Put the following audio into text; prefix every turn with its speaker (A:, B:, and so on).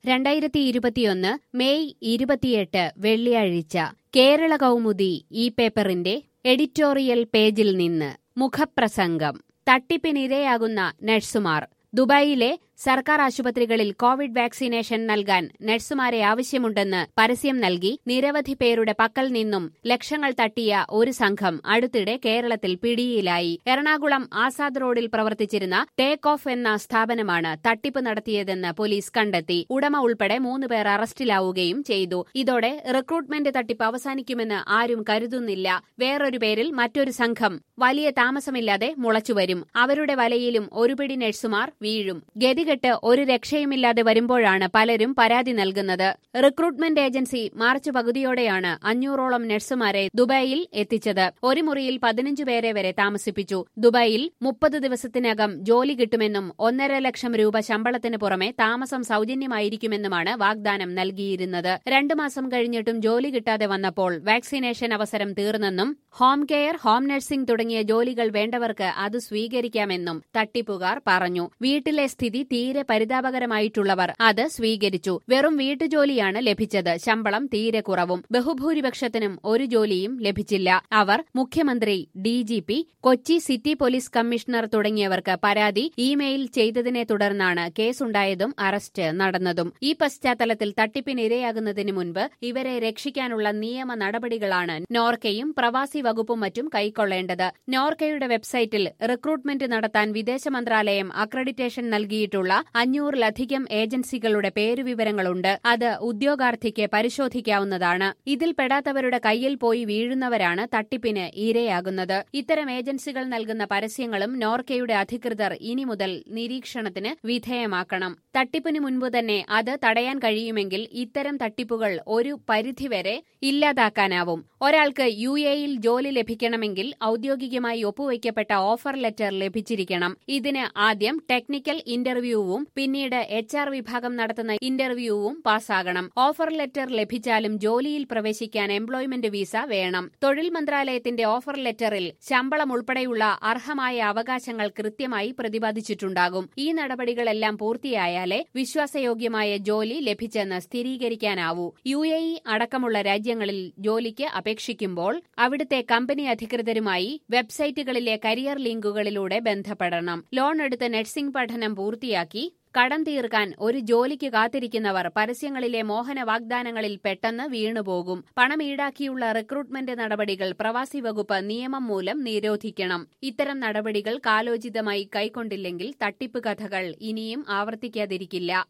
A: രണ്ടായിരത്തി ഇരുപത്തിയൊന്ന് മെയ് ഇരുപത്തിയെട്ട് വെള്ളിയാഴ്ച കേരള കൗമുദി ഈ പേപ്പറിന്റെ എഡിറ്റോറിയൽ പേജിൽ നിന്ന് മുഖപ്രസംഗം തട്ടിപ്പിനിരയാകുന്ന നഴ്സുമാർ ദുബായിലെ സർക്കാർ ആശുപത്രികളിൽ കോവിഡ് വാക്സിനേഷൻ നൽകാൻ നഴ്സുമാരെ ആവശ്യമുണ്ടെന്ന് പരസ്യം നൽകി നിരവധി പേരുടെ പക്കൽ നിന്നും ലക്ഷങ്ങൾ തട്ടിയ ഒരു സംഘം അടുത്തിടെ കേരളത്തിൽ പിടിയിലായി എറണാകുളം ആസാദ് റോഡിൽ പ്രവർത്തിച്ചിരുന്ന ടേക്ക് ഓഫ് എന്ന സ്ഥാപനമാണ് തട്ടിപ്പ് നടത്തിയതെന്ന് പോലീസ് കണ്ടെത്തി ഉടമ ഉൾപ്പെടെ മൂന്ന് പേർ അറസ്റ്റിലാവുകയും ചെയ്തു ഇതോടെ റിക്രൂട്ട്മെന്റ് തട്ടിപ്പ് അവസാനിക്കുമെന്ന് ആരും കരുതുന്നില്ല വേറൊരു പേരിൽ മറ്റൊരു സംഘം വലിയ താമസമില്ലാതെ മുളച്ചുവരും അവരുടെ വലയിലും ഒരു പിടി നഴ്സുമാർ വീഴും ഗതികെട്ട് ഒരു രക്ഷയുമില്ലാതെ വരുമ്പോഴാണ് പലരും പരാതി നൽകുന്നത് റിക്രൂട്ട്മെന്റ് ഏജൻസി മാർച്ച് പകുതിയോടെയാണ് അഞ്ഞൂറോളം നഴ്സുമാരെ ദുബായിൽ എത്തിച്ചത് ഒരു മുറിയിൽ പതിനഞ്ചു പേരെ വരെ താമസിപ്പിച്ചു ദുബായിൽ മുപ്പത് ദിവസത്തിനകം ജോലി കിട്ടുമെന്നും ഒന്നര ലക്ഷം രൂപ ശമ്പളത്തിന് പുറമെ താമസം സൌജന്യമായിരിക്കുമെന്നുമാണ് വാഗ്ദാനം നൽകിയിരുന്നത് രണ്ടു മാസം കഴിഞ്ഞിട്ടും ജോലി കിട്ടാതെ വന്നപ്പോൾ വാക്സിനേഷൻ അവസരം തീർന്നെന്നും ഹോം കെയർ ഹോം നഴ്സിംഗ് തുടങ്ങിയ ജോലികൾ വേണ്ടവർക്ക് അത് സ്വീകരിക്കാമെന്നും തട്ടിപ്പുകാർ പറഞ്ഞു വീട്ടിലെ സ്ഥിതി തീരെ പരിതാപകരമായിട്ടുള്ളവർ അത് സ്വീകരിച്ചു വെറും വീട്ടുജോലിയാണ് ലഭിച്ചത് ശമ്പളം തീരെ കുറവും ബഹുഭൂരിപക്ഷത്തിനും ഒരു ജോലിയും ലഭിച്ചില്ല അവർ മുഖ്യമന്ത്രി DGP Kochi city police commissioner തുടങ്ങിയവർക്ക് പരാതി ഇമെയിൽ ചെയ്തതിനെ തുടർന്നാണ് കേസുണ്ടായതും അറസ്റ്റ് നടന്നതും ഈ പശ്ചാത്തലത്തിൽ തട്ടിപ്പിനിരയാകുന്നതിന് മുൻപ് ഇവരെ രക്ഷിക്കാനുള്ള നിയമ നടപടികളാണ് നോർക്കയും പ്രവാസി വകുപ്പും മറ്റും കൈക്കൊള്ളേണ്ടത് നോർക്കയുടെ വെബ്സൈറ്റിൽ റിക്രൂട്ട്മെന്റ് നടത്താൻ വിദേശ മന്ത്രാലയം അക്രഡിറ്റേഷൻ നൽകിയിട്ടുള്ള അഞ്ഞൂറിലധികം ഏജൻസികളുടെ പേരുവിവരങ്ങളുണ്ട് അത് ഉദ്യോഗാർത്ഥിക്ക് പരിശോധിക്കാവുന്നതാണ് ഇതിൽ പെടാത്തവരുടെ കയ്യിൽ പോയി വീഴുന്നവരാണ് തട്ടിപ്പിന് ഇരയാകുന്നത് ഇത്തരം ഏജൻസികൾ നൽകുന്ന പരസ്യങ്ങളും നോർക്കയുടെ അധികൃതർ ഇനി മുതൽ നിരീക്ഷണത്തിന് വിധേയമാക്കണം തട്ടിപ്പിന് മുൻപ് തന്നെ അത് തടയാൻ കഴിയുമെങ്കിൽ ഇത്തരം തട്ടിപ്പുകൾ ഒരു പരിധിവരെ ഇല്ലാതാക്കാനാവും ഒരാൾക്ക് യു എയിൽ ജോലി ലഭിക്കണമെങ്കിൽ ഔദ്യോഗികമായി ഒപ്പുവയ്ക്കപ്പെട്ട ഓഫർ ലെറ്റർ ലഭിച്ചിരിക്കണം ഇതിന് ആദ്യം ടെക്നിക്കൽ ഇന്റർവ്യൂവും പിന്നീട് എച്ച് ആർ വിഭാഗം നടത്തുന്ന ഇന്റർവ്യൂവും പാസ്സാകണം ഓഫർ ലെറ്റർ ലഭിച്ചാലും ജോലിയിൽ പ്രവേശിക്കാൻ എംപ്ലോയ്മെന്റ് വിസ വേണം തൊഴിൽ മന്ത്രാലയത്തിന്റെ ഓഫർ ലെറ്ററിൽ ശമ്പളം ഉൾപ്പെടെയുള്ള അർഹമായ അവകാശങ്ങൾ കൃത്യമായി പ്രതിപാദിച്ചിട്ടുണ്ടാകും ഈ നടപടികളെല്ലാം പൂർത്തിയായാലേ വിശ്വാസയോഗ്യമായ ജോലി ലഭിച്ചെന്ന് സ്ഥിരീകരിക്കാനാവൂ യു എ ഇ അടക്കമുള്ള രാജ്യങ്ങളിൽ ജോലിക്ക് അപേക്ഷിക്കുമ്പോൾ അവിടുത്തെ കമ്പനി അധികൃതരുമായി വെബ്സൈറ്റുകളിലെ കരിയർ ലിങ്കുകളിലൂടെ ബന്ധപ്പെടണം ലോൺ എടുത്ത് നഴ്സിംഗ് പഠനം പൂർത്തിയാക്കി കടം തീർക്കാൻ ഒരു ജോലിക്ക് കാത്തിരിക്കുന്നവർ പരസ്യങ്ങളിലെ മോഹന വാഗ്ദാനങ്ങളിൽ പെട്ടെന്ന് വീണുപോകും പണം ഈടാക്കിയുള്ള റിക്രൂട്ട്മെന്റ് നടപടികൾ പ്രവാസി വകുപ്പ് നിയമം മൂലം നിരോധിക്കണം ഇത്തരം നടപടികൾ കാലോചിതമായി കൈക്കൊണ്ടില്ലെങ്കിൽ തട്ടിപ്പ് കഥകൾ ഇനിയും ആവർത്തിക്കാതിരിക്കില്ല